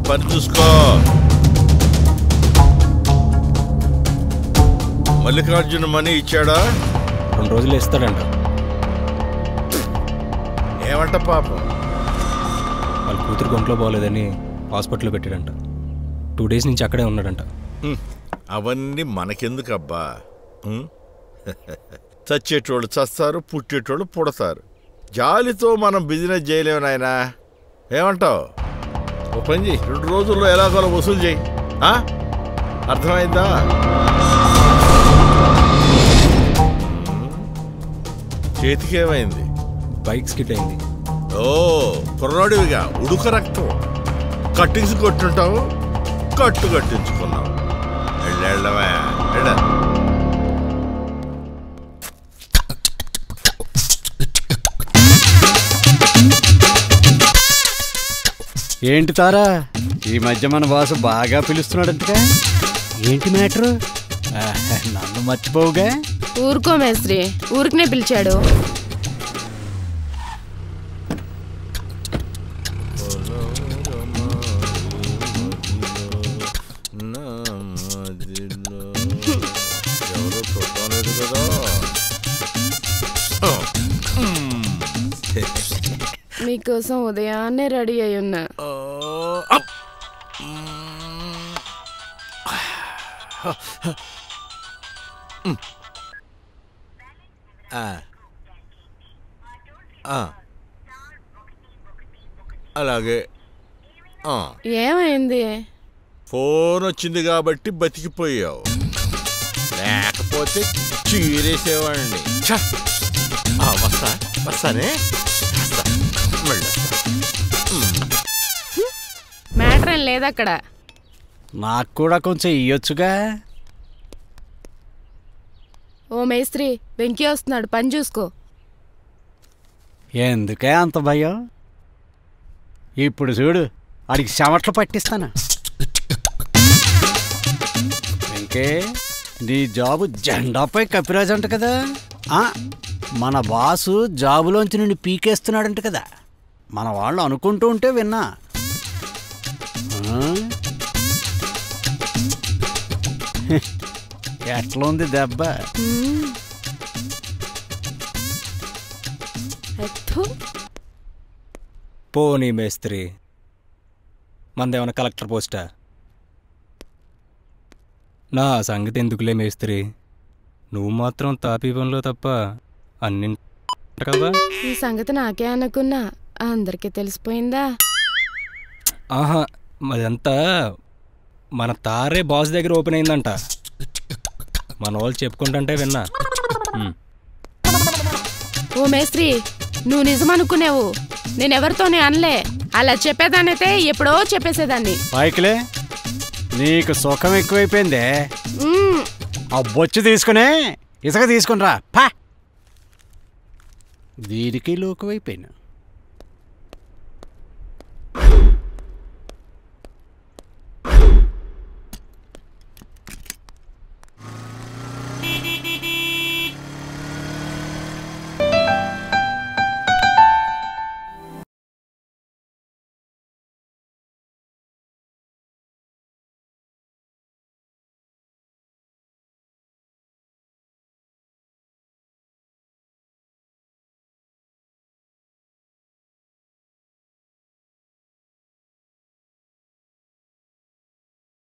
పని చూసుకో మల్లికార్జున మనీ ఇచ్చాడా రెండు రోజులు ఇస్తాడంట ఏమంట పాపం వాళ్ళ కూతురు ఒంట్లో బాగోలేదని హాస్పిటల్లో పెట్టాడంట టూ డేస్ నుంచి అక్కడే ఉన్నాడంట హ్మ్. అవన్నీ మనకెందుకబ్బా హ్మ్? చచ్చేటోళ్ళు చస్తారు పుట్టేటోళ్ళు పుడతారు జాలితో మనం బిజినెస్ చేయలేము నాయనా ఏమంటావు ఓ పని చేయి రెండు రోజుల్లో ఎలాగోలా వసూలు చేయి ఆ? అర్థమైందా చేతికి ఏమైంది బైక్ స్కిట్ అయింది ఓ కుర్రాడివిగా ఉడుక రక్తం కట్టించి కొట్టుంటావు కట్టు కట్టించుకున్నావు వెళ్ళవా వెళ్ళ ఏంటి తారా ఈ మధ్య మన బాసు బాగా పిలుస్తున్నాడంటగా ఏంటి మ్యాటరు నన్ను మర్చిపోవుగా ఊరుకో మేస్త్రి ఊరికనే పిలిచాడు ఎవరు చూడలేదు కదా మీకోసం ఉదయాన్నే రెడీ అయి ఉన్నా అలాగే ఆ, ఏమైంది ఫోన్ వచ్చింది కాబట్టి బతికిపోయావు లేకపోతే చీరేసేవాడిని ఛ! ఆ, వస్తా వస్తానే వస్తా మళ్ళీ వస్తా. మ్యాటర్ ఏం లేదు అక్కడ నాకు కూడా కొంచెం ఇయ్యొచ్చుగా ఓ మేస్త్రి వెంకీ వస్తున్నాడు పని చూసుకో ఎందుకే అంత భయం ఇప్పుడు చూడు వాడికి చెమట్లు పట్టిస్తాను ఇంకే నీ జాబు జెండాపై కపిరాజు అంట కదా ఆ, మన బాసు జాబులోంచి నుండి పీకేస్తున్నాడంట కదా మన వాళ్ళు అనుకుంటూ ఉంటే విన్నా ఆ? ఎట్లా ఉంది దెబ్బ మ్మ్. ఎత్తు. పోనీ మేస్త్రి మందేమన్నా కలెక్టర్ పోస్టా నా సంగతి ఎందుకులే మేస్త్రి నువ్వు మాత్రం తాపీ పనిలో తప్ప అన్ని కదా ఈ సంగతి నాకే అనుకున్నా అందరికీ తెలిసిపోయిందా ఆహా అదంతా మన తారే బాస్ దగ్గర ఓపెన్ అయిందంట మన వాళ్ళు చెప్పుకుంటుంటే విన్నా ఉమ్. ఓ మేస్త్రి నువ్వు నిజం అనుకునేవు నేనెవరితోనే అనలే అలా చెప్పేదానైతే ఎప్పుడో చెప్పేసేదాన్ని పైకిలే నీకు సుఖం ఎక్కువైపోయిందే మ్మ్. ఆ బొచ్చు తీసుకునే ఇసుక తీసుకునిరా పా దీనికి లోకువైపోయినా